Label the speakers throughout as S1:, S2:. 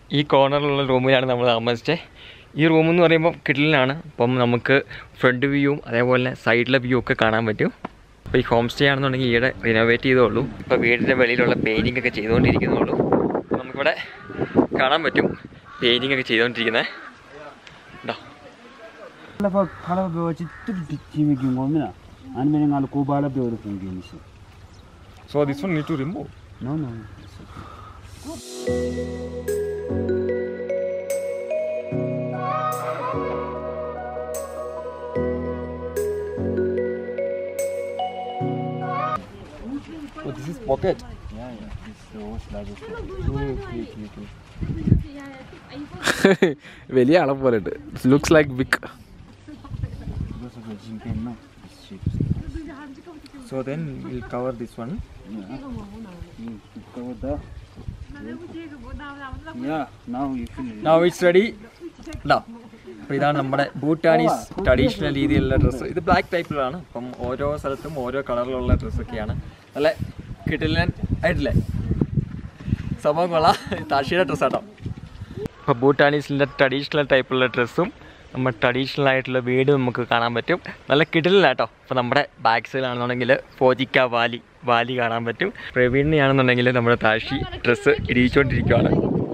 S1: ഈ കോർണറിലുള്ള റൂമിലാണ് നമ്മൾ താമസിച്ചത് ഈ റൂം എന്ന് പറയുമ്പോൾ കിടലിനാണ് അപ്പം നമുക്ക് ഫ്രണ്ട് വ്യൂവും അതേപോലെ തന്നെ സൈഡിലെ വ്യൂ ഒക്കെ കാണാൻ പറ്റും അപ്പോൾ ഈ ഹോം സ്റ്റേ ആണെന്നുണ്ടെങ്കിൽ ഈയിടെ റിനോവേറ്റ് ചെയ്തോളൂ ഇപ്പോൾ വീടിൻ്റെ വെളിയിലുള്ള പെയിൻറ്റിംഗ് ഒക്കെ ചെയ്തുകൊണ്ടിരിക്കുന്നുള്ളൂ അപ്പോൾ നമുക്കിവിടെ കാണാൻ പറ്റും പെയിൻറ്റിംഗ് ഒക്കെ ചെയ്തുകൊണ്ടിരിക്കുന്നത് ഉണ്ടോ
S2: 팔아봐 팔아봐 어찌 뚜리 팀이 긴 겁니다. 아니면 알 고발아 배우를 본 게임이시.
S1: So this one need to remove
S2: No no.
S1: Oh, this is pocket.
S2: Yeah yeah. This is the worst largest one.
S1: Okay, okay, okay.
S3: വലിയ ആളെ പോലെ ഉണ്ട് looks like big
S2: Because of the gym pen, no. This shape.
S1: So then we'll cover this one.
S2: Yeah. You you cover the. Yeah. Now you feel.
S1: Now it's ready. ഇതാ അപ്പോൾ ഇതാണ് നമ്മുടെ Bhutanese traditional രീതിയിലുള്ള dress ഇത് black ടൈപ്പിലാണ് അപ്പം ഓരോ സ്ഥലത്തും ഓരോ കളറിലുള്ള ഡ്രസ്സൊക്കെയാണ് നല്ല കിട്ടില്ലൻ ആയിട്ടില്ലേ സംഭവം കൊള്ളാം താഷിയുടെ ഡ്രസ്സാട്ടോ അപ്പോൾ ഭൂട്ടാനീസിൻ്റെ ട്രഡീഷണൽ ടൈപ്പുള്ള ഡ്രസ്സും നമ്മുടെ ട്രഡീഷണൽ ആയിട്ടുള്ള വീട് നമുക്ക് കാണാൻ പറ്റും നല്ല കിടിലാട്ടോ അപ്പോൾ നമ്മുടെ ബാക്ക് സൈഡിലാണെന്നുണ്ടെങ്കിൽ ഫോജിക്ക വാലി വാലി കാണാൻ പറ്റും പ്രവീണിനെയാണെന്നുണ്ടെങ്കിൽ നമ്മുടെ താഷി ഡ്രസ്സ് ഇടിയിച്ചുകൊണ്ടിരിക്കുകയാണ്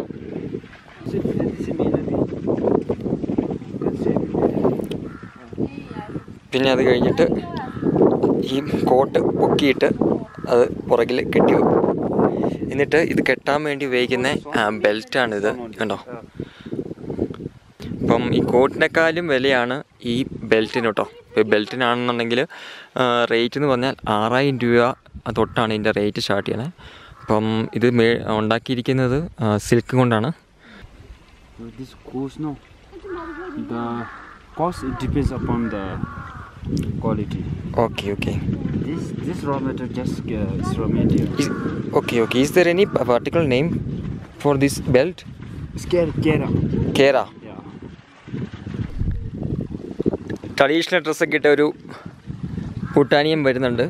S1: പിന്നെ അത് കഴിഞ്ഞിട്ട് ഈ കോട്ട് പൊക്കിയിട്ട് അത് പുറകിൽ കെട്ടി വെക്കും എന്നിട്ട് ഇത് കെട്ടാൻ വേണ്ടി ഉപയോഗിക്കുന്ന ബെൽറ്റാണിത് കണ്ടോ അപ്പം ഈ കോട്ടിനേക്കാളും വിലയാണ് ഈ ബെൽറ്റിന് കേട്ടോ ഇപ്പോൾ ബെൽറ്റിനാണെന്നുണ്ടെങ്കിൽ റേറ്റ് എന്ന് പറഞ്ഞാൽ ആറായിരം രൂപ തൊട്ടാണ് ഇതിൻ്റെ റേറ്റ് സ്റ്റാർട്ട് ചെയ്യണത് അപ്പം ഇത് മേ ഉണ്ടാക്കിയിരിക്കുന്നത് സിൽക്ക് കൊണ്ടാണ്
S2: So this course no. The cost it depends upon the quality.
S1: Okay okay
S2: This this raw material just uh, is raw material.
S1: Okay okay is there any particular name for this belt
S2: Scare Kera.
S1: Kera
S2: Yeah.
S1: Traditional ഡ്രസ്സൊക്കെ ഇട്ട ഒരു ഭൂട്ടാനിയം വരുന്നുണ്ട്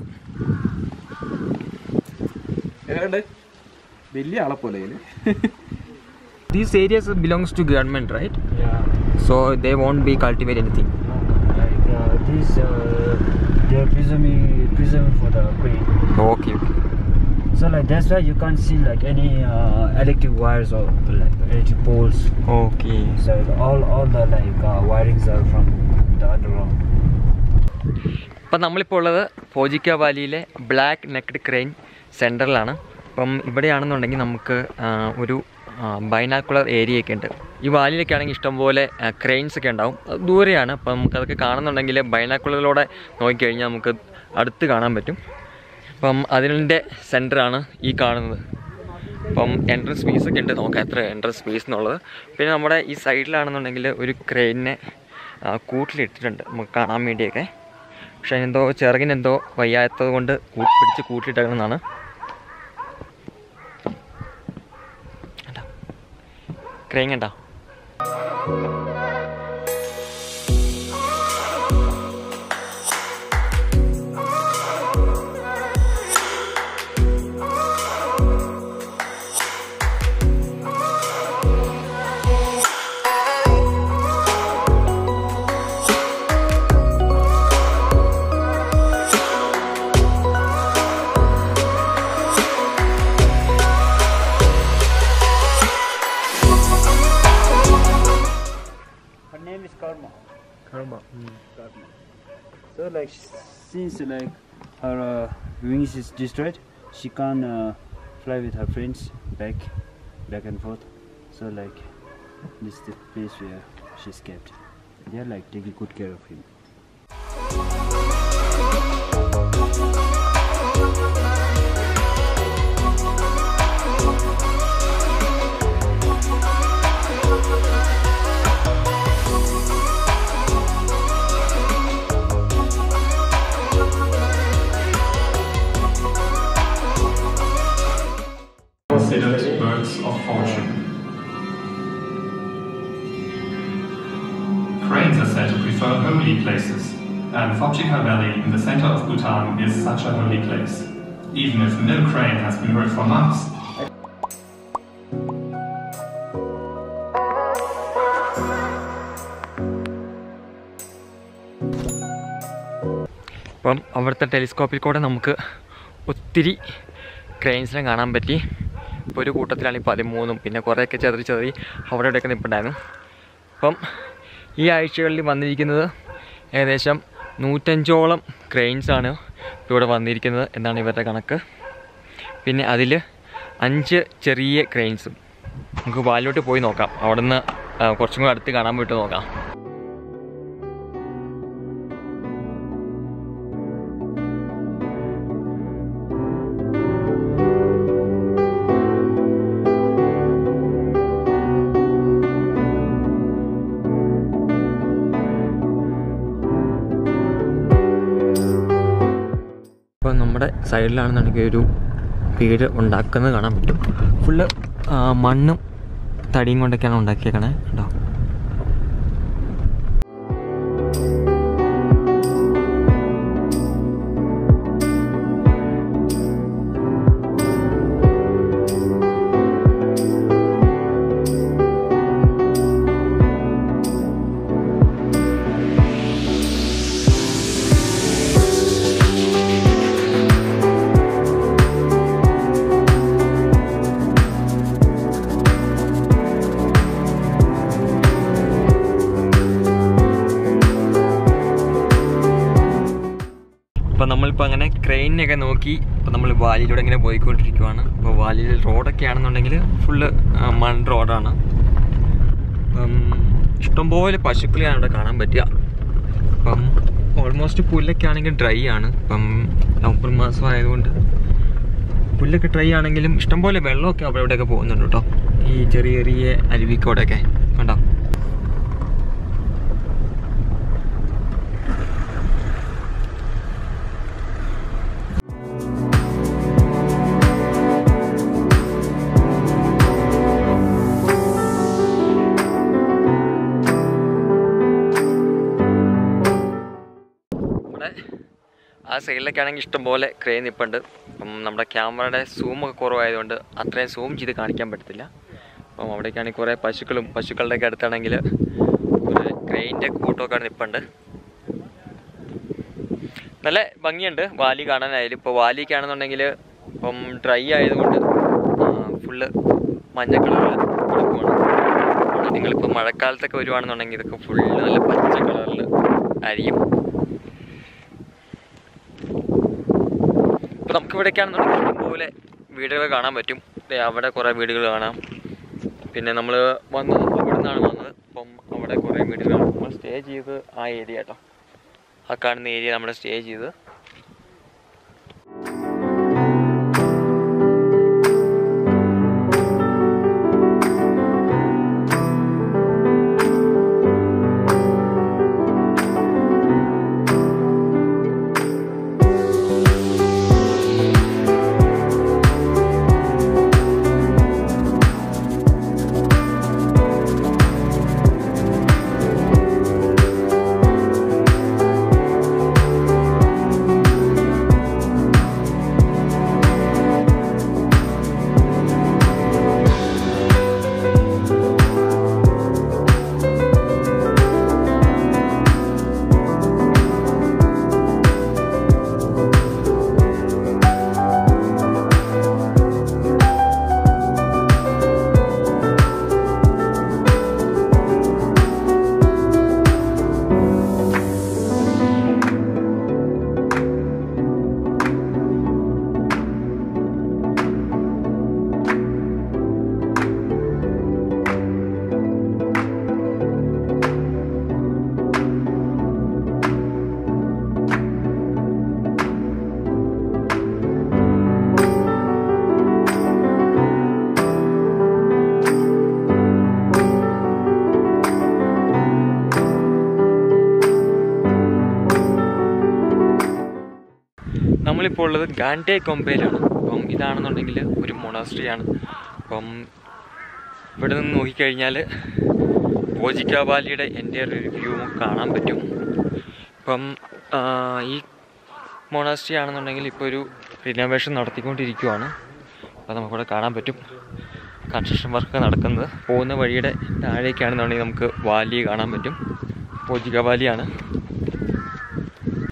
S3: വലിയ ആളെ പോലെ
S1: these areas belongs to government right
S2: Yeah.
S1: So they won't be cultivate anything
S2: Like uh, this, uh, they're preserving preserving for the grain.
S1: Okay okay
S2: So like that's why you can't see like any uh, electric wires or like electric poles.
S1: Okay
S2: So all all the like uh, wirings are from the underground.
S1: അപ്പം നമ്മളിപ്പോൾ ഉള്ളത് ഫോജിക്ക വാലിയിലെ black necked crane സെൻറ്ററിലാണ് അപ്പം ഇവിടെയാണെന്നുണ്ടെങ്കിൽ നമുക്ക് ആ, ഒരു ബൈനാക്കുലർ ഏരിയ ഒക്കെ ഉണ്ട് ഈ വാലിയിലൊക്കെ ആണെങ്കിൽ ഇഷ്ടംപോലെ ക്രെയിൻസ് ഒക്കെ ഉണ്ടാവും അത് ദൂരെയാണ് അപ്പം നമുക്കതൊക്കെ കാണുന്നുണ്ടെങ്കിൽ ബൈനാക്കുലറിലൂടെ നോക്കിക്കഴിഞ്ഞാൽ നമുക്ക് അടുത്ത് കാണാൻ പറ്റും അപ്പം അതിൻ്റെ സെൻറ്ററാണ് ഈ കാണുന്നത് അപ്പം എൻട്രൻസ് ഫീസ് ഒക്കെ ഉണ്ട് നോക്കാം എത്ര എൻട്രൻസ് ഫീസ് എന്നുള്ളത് പിന്നെ നമ്മുടെ ഈ സൈഡിലാണെന്നുണ്ടെങ്കിൽ ഒരു ക്രെയിനിനെ കൂട്ടിലിട്ടിട്ടുണ്ട് നമുക്ക് കാണാൻ വേണ്ടിയൊക്കെ പക്ഷേ എന്തോ ചിറകിനെന്തോ വയ്യാത്തത് കൊണ്ട് കൂ- പിടിച്ച് കൂട്ടിയിട്ടേക്കുന്നതാണ് ക്രെയിൻ കണ്ടോ
S2: Her name is Karma. Karma. So like since like her uh, wings is destroyed, she can't uh, fly with her friends back, back and forth. So like this is the place where she's kept. They are like taking good care of him.
S4: considered birds of fortune. Cranes are said to prefer holy places, and Phobjika Valley in the center of Bhutan is such a holy place. Even if no crane has been heard for months,
S1: അപ്പം അവിടുത്തെ ടെലിസ്കോപ്പിൽ കൂടെ നമുക്ക് ഒത്തിരി ക്രെയിൻസിനെ കാണാൻ പറ്റി ഇപ്പോൾ ഒരു കൂട്ടത്തിലാണ് ഈ പതിമൂന്നും പിന്നെ കുറേയൊക്കെ ചെതറി ചെതറി അവിടെ ഇവിടെയൊക്കെ നിൽപ്പുണ്ടായിരുന്നു അപ്പം ഈ ആഴ്ചകളിൽ വന്നിരിക്കുന്നത് ഏകദേശം നൂറ്റഞ്ചോളം ക്രെയിൻസാണ് ഇവിടെ വന്നിരിക്കുന്നത് എന്നാണ് ഇവരുടെ കണക്ക് പിന്നെ അതിൽ അഞ്ച് ചെറിയ ക്രെയിൻസും നമുക്ക് വാലിലോട്ട് പോയി നോക്കാം അവിടെ നിന്ന് കുറച്ചും കൂടെ അടുത്ത് കാണാൻ പോയിട്ട് നോക്കാം ഇപ്പോൾ നമ്മുടെ സൈഡിലാണെന്നുണ്ടെങ്കിൽ ഒരു വീട് ഉണ്ടാക്കുന്നത് കാണാൻ പറ്റും ഫുള്ള് മണ്ണും തടിയും കൊണ്ടൊക്കെയാണ് ഉണ്ടാക്കിയേക്കണേ കേട്ടോ അപ്പോൾ നമ്മളിപ്പോൾ അങ്ങനെ ക്രെയിനൊക്കെ നോക്കി ഇപ്പോൾ നമ്മൾ വാലിയിലൂടെ ഇങ്ങനെ പോയിക്കൊണ്ടിരിക്കുവാണ് അപ്പോൾ വാലിയിൽ റോഡൊക്കെ ആണെന്നുണ്ടെങ്കിൽ ഫുള്ള് മൺ റോഡാണ് അപ്പം ഇഷ്ടംപോലെ പശുക്കളെയാണ് ഇവിടെ കാണാൻ പറ്റുക അപ്പം ഓൾമോസ്റ്റ് പുല്ലൊക്കെ ആണെങ്കിൽ ഡ്രൈ ആണ് ഇപ്പം നവംബർ മാസം ആയതുകൊണ്ട് പുല്ലൊക്കെ ഡ്രൈ ആണെങ്കിലും ഇഷ്ടംപോലെ വെള്ളമൊക്കെ അവിടെ ഇവിടെയൊക്കെ പോകുന്നുണ്ട് കേട്ടോ ഈ ചെറിയ ചെറിയ അരുവിക്കോടെയൊക്കെ കണ്ടോ ഇവിടെ ആ സൈഡിലൊക്കെ ആണെങ്കിൽ ഇഷ്ടംപോലെ ക്രെയിൻ നിൽപ്പുണ്ട് അപ്പം നമ്മുടെ ക്യാമറയുടെ സൂമൊക്കെ കുറവായതുകൊണ്ട് അത്രയും സൂം ചെയ്ത് കാണിക്കാൻ പറ്റത്തില്ല അപ്പം അവിടേക്കാണെങ്കിൽ കുറേ പശുക്കളും പശുക്കളുടെയൊക്കെ അടുത്താണെങ്കിൽ ഒരു ക്രെയിൻ്റെ കൂട്ടമൊക്കെ അവിടെ നിൽപ്പുണ്ട് നല്ല ഭംഗിയുണ്ട് വാലി കാണാനായാലും ഇപ്പോൾ വാലിയൊക്കെ ആണെന്നുണ്ടെങ്കിൽ ഇപ്പം ഡ്രൈ ആയതുകൊണ്ട് ഫുള്ള് മഞ്ഞ കളറിൽ കിടക്കുവാണ് നിങ്ങളിപ്പോൾ മഴക്കാലത്തൊക്കെ വരുവാണെന്നുണ്ടെങ്കിൽ ഇതൊക്കെ ഫുള്ള് നല്ല പച്ച കളറിൽ അരിയും ഇപ്പോൾ നമുക്ക് ഇവിടേക്കാണെന്നുണ്ടെങ്കിൽ ഇഷ്ടംപോലെ വീടുകൾ കാണാൻ പറ്റും ദേ അവിടെ കുറേ വീടുകൾ കാണാം പിന്നെ നമ്മൾ വന്നത് അവിടെ നിന്നാണ് വന്നത് അപ്പം അവിടെ കുറേ വീടുകൾ നമ്മൾ സ്റ്റേ ചെയ്ത് ആ ഏരിയ കേട്ടോ ആ കാണുന്ന ഏരിയ നമ്മൾ സ്റ്റേ ചെയ്ത് നമ്മളിപ്പോൾ ഉള്ളത് ഗാൻഡേ കൊമ്പയിലാണ് അപ്പം ഇതാണെന്നുണ്ടെങ്കിൽ ഒരു മൊണാസ്ട്രിയാണ് അപ്പം ഇവിടെ നിന്ന് നോക്കിക്കഴിഞ്ഞാൽ പോജിക്ക വാലിയുടെ എൻ്റെ ഒരു വ്യൂ കാണാൻ പറ്റും അപ്പം ആ, ഈ മൊണാസ്ട്രി ആണെന്നുണ്ടെങ്കിൽ ഇപ്പോൾ ഒരു റിനോവേഷൻ നടത്തിക്കൊണ്ടിരിക്കുവാണ് അപ്പോൾ നമുക്കിവിടെ കാണാൻ പറ്റും കൺസ്ട്രക്ഷൻ വർക്ക് നടക്കുന്നത് പോകുന്ന വഴിയുടെ താഴേക്കാണെന്നുണ്ടെങ്കിൽ നമുക്ക് വാലി കാണാൻ പറ്റും പോജിക്ക വാലിയാണ്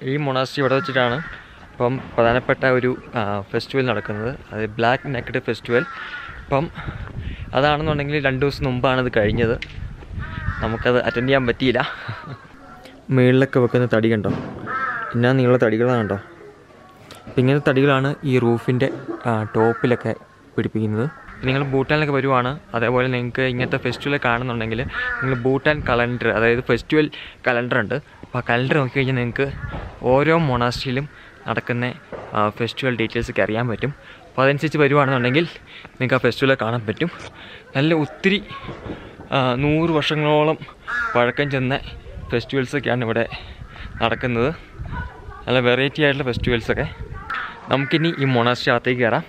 S1: ഈ മൊണാസ്ട്രി ഇവിടെ വെച്ചിട്ടാണ് ഇപ്പം പ്രധാനപ്പെട്ട ഒരു ഫെസ്റ്റിവൽ നടക്കുന്നത് അത് ബ്ലാക്ക് നെക്കഡ് ഫെസ്റ്റിവൽ ഇപ്പം അതാണെന്നുണ്ടെങ്കിൽ രണ്ട് ദിവസം മുമ്പാണ് ഇത് കഴിഞ്ഞത് നമുക്കത് അറ്റൻഡ് ചെയ്യാൻ പറ്റിയില്ല മുകളിലൊക്കെ വെക്കുന്ന തടി കണ്ടോ എന്നാ നീള തടികളാണ് കണ്ടോ അപ്പം ഇങ്ങനത്തെ തടികളാണ് ഈ റൂഫിൻ്റെ ടോപ്പിലൊക്കെ പിടിപ്പിക്കുന്നത് നിങ്ങൾ ഭൂട്ടാനിലൊക്കെ വരുവാണ് അതേപോലെ നിങ്ങൾക്ക് ഇങ്ങനത്തെ ഫെസ്റ്റിവൽ കാണുന്നുണ്ടെങ്കിൽ നിങ്ങൾ ഭൂട്ടാൻ കലണ്ടർ അതായത് ഫെസ്റ്റിവൽ കലണ്ടർ ഉണ്ട് അപ്പോൾ ആ കലണ്ടർ നോക്കിക്കഴിഞ്ഞാൽ നിങ്ങൾക്ക് ഓരോ മൊണാസ്ട്രിയിലും നടക്കുന്ന ഫെസ്റ്റിവൽ ഡീറ്റെയിൽസ് ഒക്കെ അറിയാൻ പറ്റും അപ്പോൾ അതനുസരിച്ച് വരുവാണെന്നുണ്ടെങ്കിൽ നിങ്ങൾക്ക് ആ ഫെസ്റ്റിവൽ കാണാൻ പറ്റും നല്ല ഒത്തിരി ആ, നൂറ് വർഷങ്ങളോളം പഴക്കം ചെന്ന ഫെസ്റ്റിവൽസൊക്കെയാണ് ഇവിടെ നടക്കുന്നത് നല്ല വെറൈറ്റി ആയിട്ടുള്ള ഫെസ്റ്റിവൽസൊക്കെ നമുക്കിനി ഈ മൊണാസ്ട്രി അകത്തേക്ക് കയറാം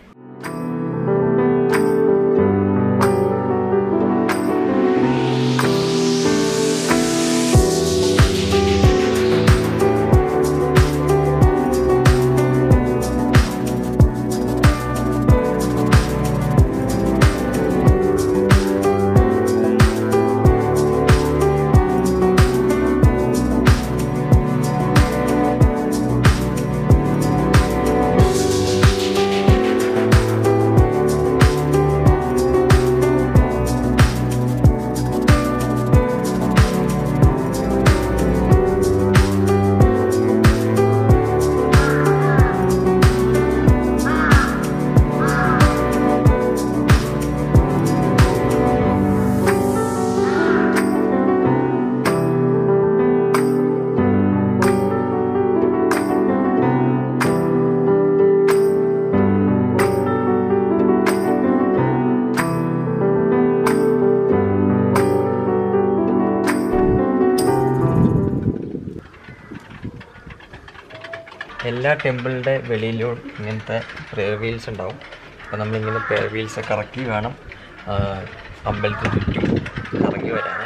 S1: എല്ലാ ടെമ്പിളിൻ്റെ വെളിയിലും ഇങ്ങനത്തെ പ്രെയർ വീൽസ് ഉണ്ടാവും അപ്പോൾ നമ്മളിങ്ങനെ പ്രെയർ വീൽസ് കറക്കി വേണം ആ, അമ്പലത്തിന് ചുറ്റും കറങ്ങി വരാൻ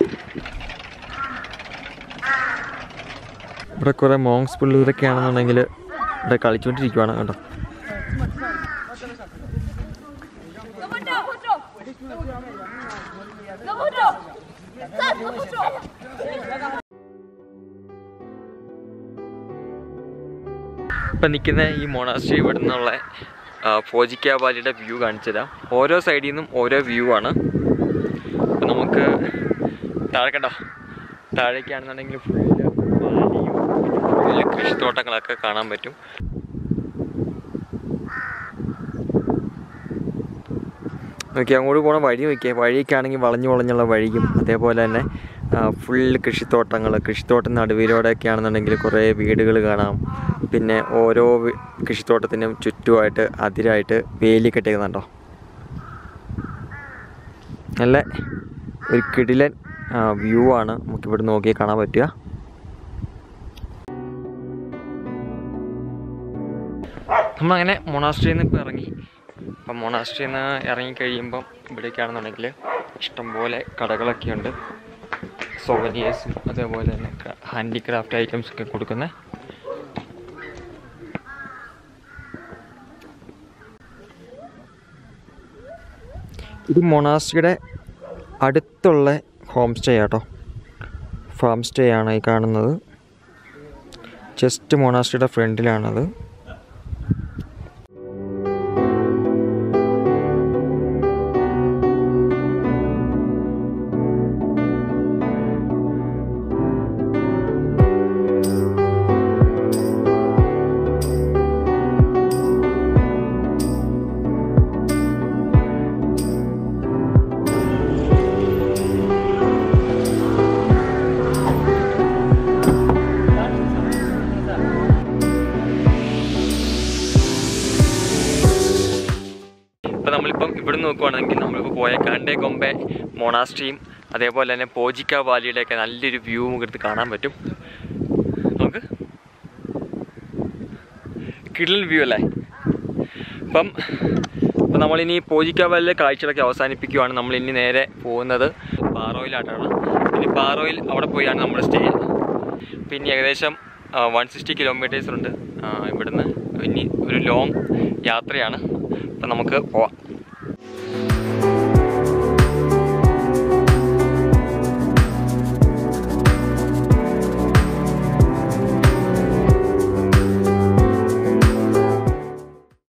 S1: ഇവിടെ കുറേ മോങ്സ് പിള്ളേരൊക്കെ ആണെന്നുണ്ടെങ്കിൽ ഇവിടെ കളിച്ചുകൊണ്ടിരിക്കുവാണ് കണ്ടോ
S5: 너무 줘! 자, 너무 줘!
S1: ഇപ്പം നിൽക്കുന്ന ഈ മൊണാസ്ട്രി ഇവിടെ നിന്നുള്ള ഫോജിക്ക വാലിയുടെ വ്യൂ കാണിച്ചു തരാം ഓരോ സൈഡിൽ നിന്നും ഓരോ വ്യൂ ആണ് അപ്പം നമുക്ക് താഴെ കണ്ടോ താഴേക്കാണെന്നുണ്ടെങ്കിൽ ഫുള്ള് വാലിയും ഫുള്ള് കൃഷിത്തോട്ടങ്ങളൊക്കെ കാണാൻ പറ്റും നോക്കി അങ്ങോട്ട് പോണ വഴി നോക്കിയേ വഴിയൊക്കെ ആണെങ്കിൽ വളഞ്ഞു വളഞ്ഞുള്ള വഴിയും അതേപോലെ തന്നെ ഫുള്ള് കൃഷിത്തോട്ടങ്ങൾ കൃഷിത്തോട്ടം നടുവിലൂടെയൊക്കെ ആണെന്നുണ്ടെങ്കിൽ കുറേ വീടുകൾ കാണാം പിന്നെ ഓരോ വി- കൃഷിത്തോട്ടത്തിനും ചുറ്റുമായിട്ട് അതിരായിട്ട് വേലി കെട്ടിക്കുന്നുണ്ടോ നല്ല ഒരു കിടിലൻ വ്യൂ ആണ് നമുക്കിവിടെ നോക്കി കാണാൻ പറ്റുക നമ്മളങ്ങനെ മൊണാസ്ട്രിയിൽ നിന്ന് ഇപ്പോൾ ഇറങ്ങി അപ്പം മൊണാസ്ട്രിയിൽ നിന്ന് ഇറങ്ങി കഴിയുമ്പം ഇവിടേക്കാണെന്നുണ്ടെങ്കിൽ ഇഷ്ടംപോലെ കടകളൊക്കെ ഉണ്ട് സോവനിയേഴ്സും അതേപോലെ തന്നെ ഹാൻഡിക്രാഫ്റ്റ് ഐറ്റംസ് ഒക്കെ കൊടുക്കുന്നത് ഇത് മൊണാസ്ട്രിയുടെ അടുത്തുള്ള ഹോം സ്റ്റേ ആട്ടോ ഫാം സ്റ്റേ ആണ് ഈ കാണുന്നത് ജസ്റ്റ് മൊണാസ്ട്രിയുടെ ഫ്രണ്ടിലാണത് ഇപ്പം നമ്മളിപ്പം ഇവിടെ നോക്കുവാണെങ്കിൽ നമ്മളിപ്പോൾ പോയ കണ്ടേ കൊമ്പെ മൊണാസ്ട്രിയും അതേപോലെ തന്നെ പോജിക്ക വാലിയുടെയൊക്കെ നല്ലൊരു വ്യൂ നമുക്ക് എടുത്ത് കാണാൻ പറ്റും നമുക്ക് കിടലൻ വ്യൂ അല്ലേ അപ്പം അപ്പം നമ്മളിനി പോജിക്ക വാലിലെ കാഴ്ചകളൊക്കെ അവസാനിപ്പിക്കുവാണ് നമ്മൾ ഇനി നേരെ പോകുന്നത് പാറോയിലായിട്ടാണ് ഇനി പാറോയിൽ അവിടെ പോയാണ് നമ്മൾ സ്റ്റേ പിന്നെ ഏകദേശം വൺ സിക്സ്റ്റി കിലോമീറ്റേഴ്സ് ഉണ്ട് ആ, ഇവിടുന്ന് ഇനി ഒരു ലോങ് യാത്രയാണ് അപ്പം നമുക്ക് പോവാം